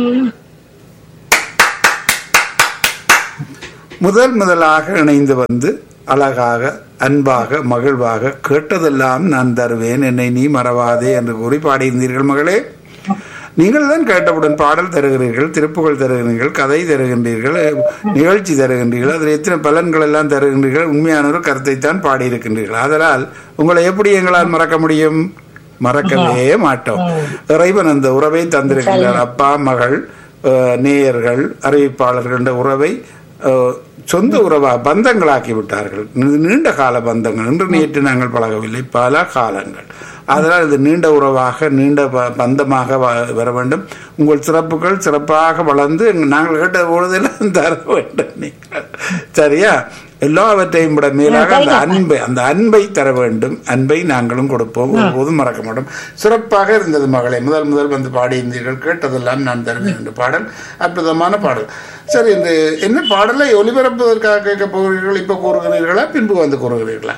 முதல் முதலாக இணைந்து வந்து அழகாக அன்பாக மகிழ்வாக கேட்டதெல்லாம் நான் தருவேன் என்னை நீ மறவாதே என்று கூறி பாடியிருந்தீர்கள் மகளே நீங்கள் தான் கேட்டவுடன் பாடல் தருகிறீர்கள் திருப்புகள் தருகிறீர்கள் கதை தருகின்றீர்கள் நிகழ்ச்சி தருகின்றீர்கள் அதில் எத்தனை பலன்கள் எல்லாம் தருகின்றீர்கள் உண்மையான ஒரு கருத்தை தான் பாடியிருக்கின்றீர்கள் அதனால் உங்களை எப்படி எங்களால் மறக்க முடியும் மறக்கவே மாட்டோம் இறைவன் அந்த உறவை தந்திருக்கின்றார் அப்பா மகள் அஹ், நேயர்கள் அறிவிப்பாளர்கள் என்ற உறவை அஹ், சொந்த உறவா பந்தங்களாக்கி விட்டார்கள் இது நீண்ட கால பந்தங்கள் இன்று நேற்று நாங்கள் பழகவில்லை பல காலங்கள் அதனால் இது நீண்ட உறவாக நீண்ட ப- பந்தமாக வ- வர வேண்டும் உங்கள் சிறப்புகள் சிறப்பாக வளர்ந்து நாங்கள் கேட்ட பொழுதெல்லாம் தர வேண்டும் நீங்கள் சரியா எல்லாவற்றையும் விட மேலாக அந்த அன்பை அந்த அன்பை தர வேண்டும் அன்பை நாங்களும் கொடுப்போம் ஒருபோதும் மறக்க மாட்டோம் சிறப்பாக இருந்தது மகளே முதல் முதல் வந்து பாடியிருந்தீர்கள் கேட்டதெல்லாம் நான் தருவேன் என்ற பாடல் அற்புதமான பாடல் சரி இந்த என்ன பாடலை ஒலிபரப்புவதற்காக கேட்க போகிறீர்கள் இப்ப கூறுகிறீர்களா பின்பு வந்து கூறுகிறீர்களா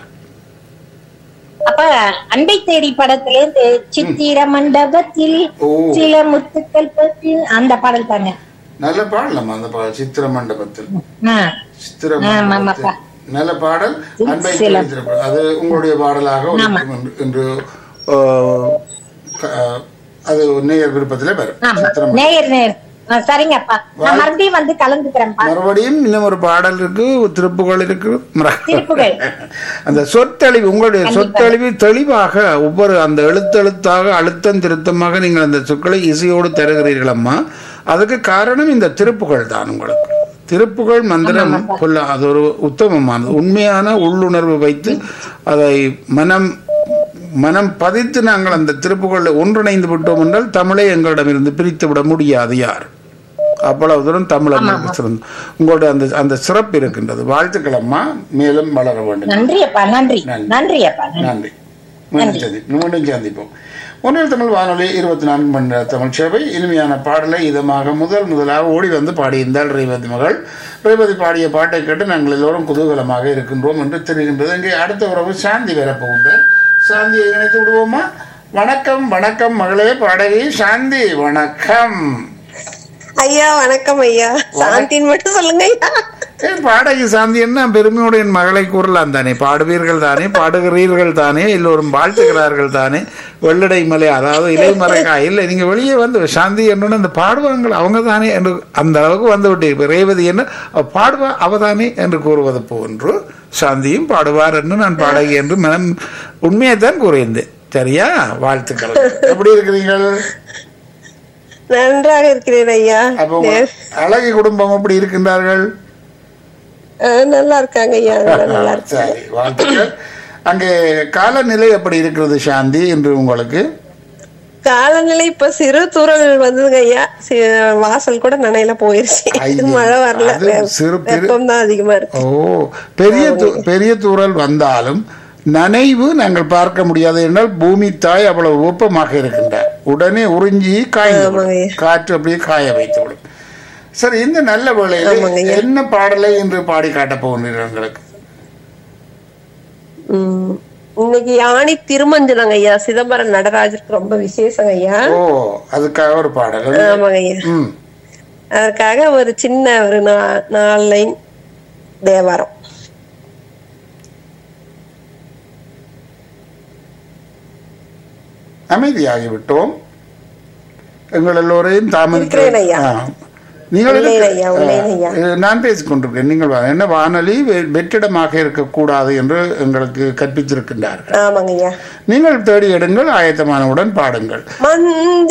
அப்ப அன்பை தேடி படத்திலிருந்து சித்திர மண்டபத்தில் ஓ. சில முத்துக்கள் பற்றி அந்த பாடல் தாங்க நல்ல பாடலாம் அந்த பாடல் சித்திர மண்டபத்தில் ஆ. சித்திர ஆமா, மண்டபத்தில். ஆமாப்பா. நல்ல பாடல் அன்பை சில- தேடி திரைப்படம். அது உங்களுடைய பாடலாக ஒலிக்கும் என்று- என்று ஆ, க- அது நேயர் விருப்பத்திலே வரும் ஆமா. சித்திர மண்டபம். நேயர் நேயர் ஆ, சரிங்கப்பா நான் மறுபடியும் வந்து கலந்துக்கிறேன்ப்பா மறுபடியும் இன்னும் ஒரு பாடல் இருக்கு திருப்புகள் இருக்கு மற- திருப்புகள். அந்த சொற்தெளிவு உங்களுடைய சொற்தெளிவு தெளிவாக ஒவ்வொரு அந்த எழுத்தெழுத்தாக அழுத்தம் திருத்தமாக நீங்கள் அந்த சொற்களை இசையோடு தருகிறீர்கள் அம்மா அதுக்கு காரணம் இந்த திருப்புகள் தான் உங்களுக்கு திருப்புகள் மந்திரம் கொல்ல அது ஒரு உத்தமமானது உண்மையான உள்ளுணர்வு வைத்து அதை மனம் மனம் பதித்து நாங்கள் அந்த திருப்புகளில் ஒன்றிணைந்து விட்டோம் என்றால் தமிழை எங்களிடமிருந்து பிரித்து விட முடியாது யார் அவ்வளவு தூரம் தமிழன் சிறந்த உங்களுடைய அந்த அந்த சிறப்பு இருக்கின்றது வாழ்த்துக்கள் அம்மா மேலும் வளர வேண்டும் நன்றி அப்பா நன்றி நன்றி. நன்றி அப்பா நன்றி. நன்றி மீண்டும் சந்தி மீண்டும் சந்திப்போம் ஒன்றில் தமிழ் வானொலி இருபத்தி நான்கு மணி நேர தமிழ் சேவை இனிமையான பாடலை இதமாக முதல் முதலாக ஓடி வந்து பாடியிருந்தாள் ரேவதி மகள் ரேவதி பாடிய பாட்டை கேட்டு நாங்கள் எல்லோரும் குதூகலமாக இருக்கின்றோம் என்று தெரிகின்றது இங்கே அடுத்த உறவு சாந்தி வரப்போகின்றார் சாந்தியை இணைத்து விடுவோமா வணக்கம் வணக்கம் மகளே பாடகி சாந்தி வணக்கம் ஐயா வணக்கம் ஐயா சாந்தின்னு மட்டும் சொல்லுங்க ஐயா ஏன் பாடகி சாந்தி என்ன பெருமையோடு என் மகளை கூறலாம் தானே பாடுவீர்கள் தானே பாடுகிறீர்கள் தானே எல்லோரும் வாழ்த்துகிறார்கள் தானே வெள்ளடை மலை அதாவது இலைமறைக்கா இல்லை நீங்க வெளியே வந்து சாந்தி என்னன்னு அந்த பாடுவாங்கள் அவங்க தானே என்று அந்த அளவுக்கு வந்து விட்டீர்கள் ரேவதி என்ன அவ பாடுவா அவதானே என்று கூறுவது போன்று சாந்தியும் பாடுவார் என்று நான் பாடகி என்று மனம் உண்மையை தான் கூறியிருந்தேன் சரியா வாழ்த்துக்கள் எப்படி இருக்கிறீர்கள் நன்றாக இருக்கிறேன் ஐயா அப்போ உங்க அழகி குடும்பம் எப்படி இருக்கின்றார்கள் அஹ், நல்லா இருக்காங்க ஐயா நல்லா நல்லா இருக்கு சரி வாழ்த்துக்கள் அங்கே காலநிலை எப்படி இருக்கிறது சாந்தி என்று உங்களுக்கு காலநிலை இப்ப சிறு தூரல் வந்ததுங்க ஐயா சி- வாசல் கூட நனையில போயிருச்சு ஐயே, மழை வரல அது சிறு பெரு- வெப்பம் தான் அதிகமா இருக்கு ஓ பெரிய து- பெரிய தூறல் வந்தாலும் நனைவு நாங்கள் பார்க்க முடியாது என்றால் பூமி தாய் அவ்வளவு வெப்பமாக இருக்கின்றார் உடனே உறிஞ்சி காய்ந்து விடும். ஆமாங்க. காற்று அப்படியே காய வைத்து விடும் சரி இந்த நல்ல வேளையில ஆமாங்க. என்ன பாடலை இன்று பாடி காட்டப் போகிறீர்கள் எங்களுக்கு உம் இன்னைக்கு யானை திருமஞ்சனங்க ஐயா சிதம்பரம் நடராஜருக்கு ரொம்ப விசேஷங்க ஐயா ஓ அதுக்காக ஒரு பாடல் ஆமாங்க ஐயா ம் அதற்காக ஒரு சின்ன ஒரு நா- நாலு லைன் தேவாரம் அமைதியாகிவிட்டோம் எங்கள் எல்லோரையும் இருக்கிறேன் ஐயா. தாமதிக்க ஆ. நீங்கள் உள்ளேன் இருக்க- ஐயா, உள்ளேன் ஐயா. ஆ, நான் பேசிக் கொண்டிருக்கேன் நீங்கள் வா- என்ன வானொலி வெ- வெற்றிடமாக இருக்கக்கூடாது என்று எங்களுக்கு கற்பித்திருக்கின்றார்கள் ஆமாங்க ஐயா நீங்கள் தேடி எடுங்கள் ஆயத்தமானவுடன் பாடுங்கள் மந்தி